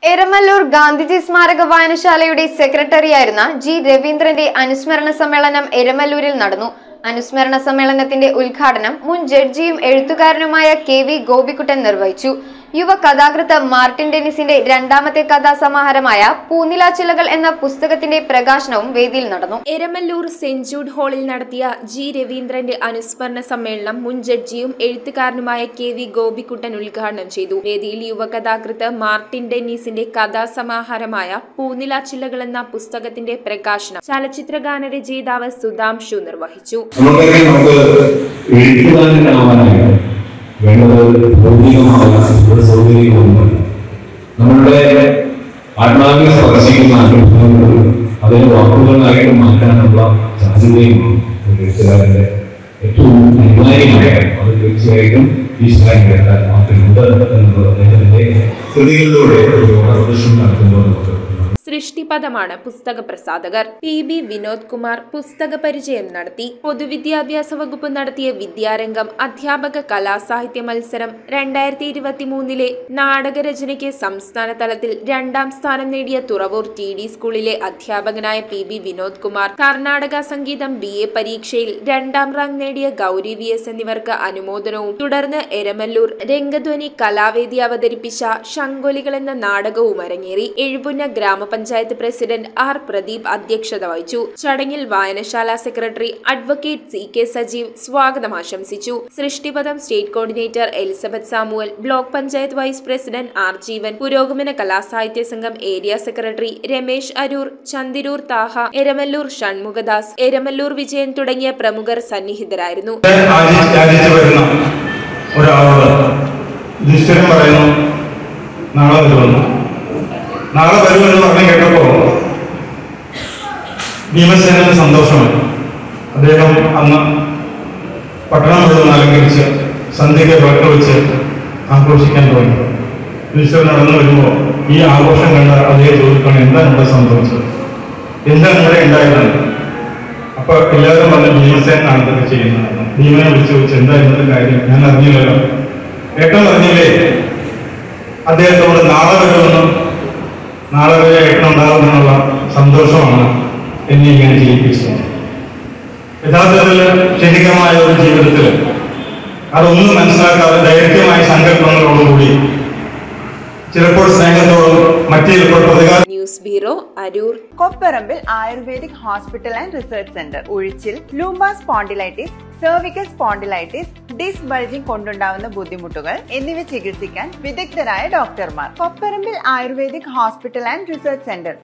എരമല്ലൂർ ഗാന്ധിജി സ്മാരക വായനശാലയുടെ സെക്രട്ടറിയായിരുന്ന ജി രവീന്ദ്രന്റെ അനുസ്മരണ സമ്മേളനം എരമല്ലൂരിൽ നടന്നു അനുസ്മരണ സമ്മേളനത്തിന്റെ ഉദ്ഘാടനം മുൻ ജഡ്ജിയും എഴുത്തുകാരനുമായ കെ വി ഗോപിക്കുട്ടൻ നിർവഹിച്ചു യുവ കഥാകൃത്ത് മാർട്ടിൻ ഡെന്നിസിന്റെ രണ്ടാമത്തെ കഥാസമാഹാരമായ പൂനിലാച്ചിലകൾ എന്ന പുസ്തകത്തിന്റെ പ്രകാശനവും വേദിയിൽ നടന്നു എരമല്ലൂർ സെന്റ് ജൂഡ് ഹാളിൽ നടത്തിയ ജി രവീന്ദ്രന്റെ അനുസ്മരണ സമ്മേളനം മുൻ ജഡ്ജിയും എഴുത്തുകാരനുമായ കെ വി ഗോപിക്കുട്ടൻ ഉദ്ഘാടനം ചെയ്തു വേദിയിൽ യുവകഥാകൃത്ത് മാർട്ടിൻ ഡെന്നീസിന്റെ കഥാസമാഹാരമായ പൂനിലാച്ചില്ലകൾ എന്ന പുസ്തകത്തിന്റെ പ്രകാശനം ചലച്ചിത്രഗാന രചയിതാവ് സുധാംശു നിർവഹിച്ചു നമുക്കറിയാം നമുക്ക് എഴുത്തുകാരനാവാനായിട്ട് വേണ്ടത് ഭൗതികമായ സുഖ സൗകര്യങ്ങളൊന്നുമല്ല നമ്മളുടെ ആത്മാവിനെ സ്പർശിക്കുന്ന അനുഭവങ്ങൾ അതിനെ വാക്കുകളായിട്ട് മാറ്റാനുള്ള സാധ്യതയും ഒരു എഴുത്തുകാരന്റെ ഏറ്റവും അനിവാര്യമായ കാര്യം അത് തീർച്ചയായിട്ടും ഈശ്വരൻ മാറ്റുന്നുണ്ട് എന്നുള്ളത് അദ്ദേഹത്തിന്റെ കൃതികളിലൂടെ ഒരു ഓർമ്മ നടത്തുമ്പോൾ നമുക്ക് സൃഷ്ടിപദമാണ് പുസ്തക പ്രസാധകർ പി ബി വിനോദ് കുമാർ പുസ്തക പരിചയം നടത്തി പൊതുവിദ്യാഭ്യാസ വകുപ്പ് നടത്തിയ വിദ്യാരംഗം അധ്യാപക കലാസാഹിത്യ മത്സരം രണ്ടായിരത്തി ഇരുപത്തി മൂന്നിലെ നാടകരചനയ്ക്ക് സംസ്ഥാന തലത്തിൽ രണ്ടാം സ്ഥാനം നേടിയ തുറവൂർ ടി ഡി സ്കൂളിലെ അധ്യാപകനായ പി ബി വിനോദ് കുമാർ കർണാടക സംഗീതം ബി എ പരീക്ഷയിൽ രണ്ടാം റാങ്ക് നേടിയ ഗൗരി വി എസ് എന്നിവർക്ക് അനുമോദനവും തുടർന്ന് എരമല്ലൂർ രംഗധ്വനി കലാവേദി അവതരിപ്പിച്ച ശങ്കൊലികൾ എന്ന നാടകവും അരങ്ങേറി എഴുപുന്ന ഗ്രാമപഞ്ചായത്ത് പ്രസിഡന്റ് ആർ പ്രദീപ് അധ്യക്ഷത വഹിച്ചു ചടങ്ങിൽ വായനശാല secretary advocate C K Sajeev സ്വാഗതം ആശംസിച്ചു Srishtipatham state coordinator Elizabeth Samuel block panchayat vice president R Jeevan Purogamana Kalasahitya Sangham area secretary Ramesh Aroor Chandiroor Thaha Eramalloor Shanmughadas Eramalloor Vijayan തുടങ്ങിയ പ്രമുഖർ സന്നിഹിതരായിരുന്നു ആചി- യാചിച്ചു വരുന്ന ഒരാളോട് യുധിഷ്ഠിരൻ പറയുന്നു നാളെ വരുമെന്ന് നാളെ വരുമെന്ന് പറഞ്ഞു കേട്ടപ്പോ ഭീമസേനന് സന്തോഷമായി അദ്ദേഹം അന്ന് പട്ടണം മുഴുവൻ അലങ്കരിച്ച് സന്ധ്യയ്ക്ക് വിളക്ക് വെച്ച് ആഘോഷിക്കാൻ തുടങ്ങി യുധിഷ്ഠിരൻ നടന്നു വരുമ്പോൾ ഈ ആഘോഷം കണ്ട അദ്ദേഹം ചോദിക്കണം എന്താണ് ഇവിടെ സംഭവിച്ചത് എന്താണ് ഇവിടെ ഉണ്ടായിരുന്നത് അപ്പൊ എല്ലാവരും പറഞ്ഞു ഭീമസേനാണ് ഇതൊക്കെ ചെയ്യുന്നത് ഭീമനെ വിളിച്ചു ചോദിച്ചു എന്താ ഇന്നത്തെ കാര്യം ഞാൻ അറിഞ്ഞില്ലല്ലോ ഏട്ടൻ അറിഞ്ഞില്ലേ അദ്ദേഹത്തോട് നാളെ വരുമെന്നും നാളെ വരെ ഏട്ടൻ ഉണ്ടാകുമെന്നുള്ള സന്തോഷമാണ് എന്നെ ഇങ്ങനെ ചെയ്യിപ്പിച്ചത് യഥാർത്ഥത്തിൽ ക്ഷണികമായ ഒരു ജീവിതത്തിൽ അതൊന്നും മനസ്സിലാക്കാതെ ദൈർഘ്യമായ സങ്കല്പങ്ങളോടുകൂടി ചിലപ്പോൾ സ്നേഹത്തോടും മറ്റു ചിലപ്പോൾ പ്രതികാര news bureau Aroor Kopparambil ayurvedic hospital and research centre ഉഴിച്ചിൽ lumbar spondylitis cervical spondylitis disc bulging കൊണ്ടുണ്ടാവുന്ന ബുദ്ധിമുട്ടുകൾ എന്നിവ ചികിത്സിക്കാൻ വിദഗ്ധരായ ഡോക്ടർമാർ Kopparambil ayurvedic hospital and research centre